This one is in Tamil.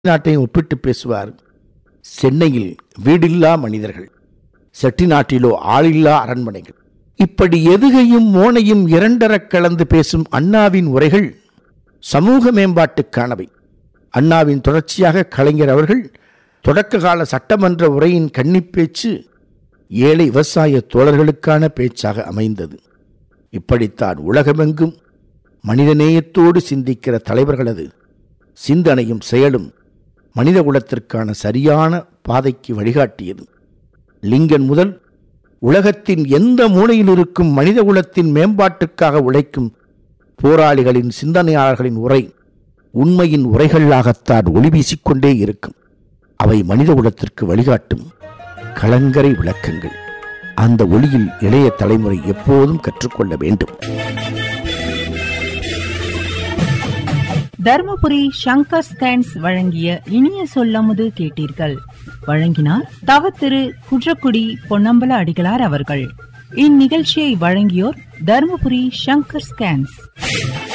நாட்டையும் ஒப்பிட்டு பேசுவார் சென்னையில் வீடில்லா மனிதர்கள் செட்டிநாட்டிலோ ஆளில்லா அரண்மனைகள் இப்படி எதுகையும் மோனையும் இரண்டரக் கலந்து பேசும் அண்ணாவின் உரைகள் சமூக மேம்பாட்டுக்கானவை அண்ணாவின் தொடர்ச்சியாக கலைஞர் அவர்கள் தொடக்க கால சட்டமன்ற உரையின் கன்னிப்பேச்சு ஏழை விவசாய தோழர்களுக்கான பேச்சாக அமைந்தது இப்படித்தான் உலகமெங்கும் மனிதநேயத்தோடு சிந்திக்கிற தலைவர்களது சிந்தனையும் செயலும் மனிதகுலத்திற்கான சரியான பாதைக்கு வழிகாட்டியது லிங்கன் முதல் உலகத்தின் எந்த மூலையில் இருக்கும் மனிதகுலத்தின் மேம்பாட்டுக்காக உழைக்கும் போராளிகளின் சிந்தனையாளர்களின் உரை உண்மையின் உரைகளாகத்தான் ஒளி வீசிக்கொண்டே இருக்கும் அவை மனிதகுலத்திற்கு வழிகாட்டும் கலங்கரை விளக்கங்கள் அந்த ஒளியில் இளைய தலைமுறை எப்போதும் கற்றுக்கொள்ள வேண்டும் தர்மபுரி சங்கர் ஸ்கேன்ஸ் வழங்கிய இனிய சொல்லமுது கேட்டீர்கள் வழங்கினார் தவ திரு குன்றக்குடி பொன்னம்பல அடிகளார் அவர்கள் இந்நிகழ்ச்சியை வழங்கியோர் தர்மபுரி சங்கர் ஸ்கேன்ஸ்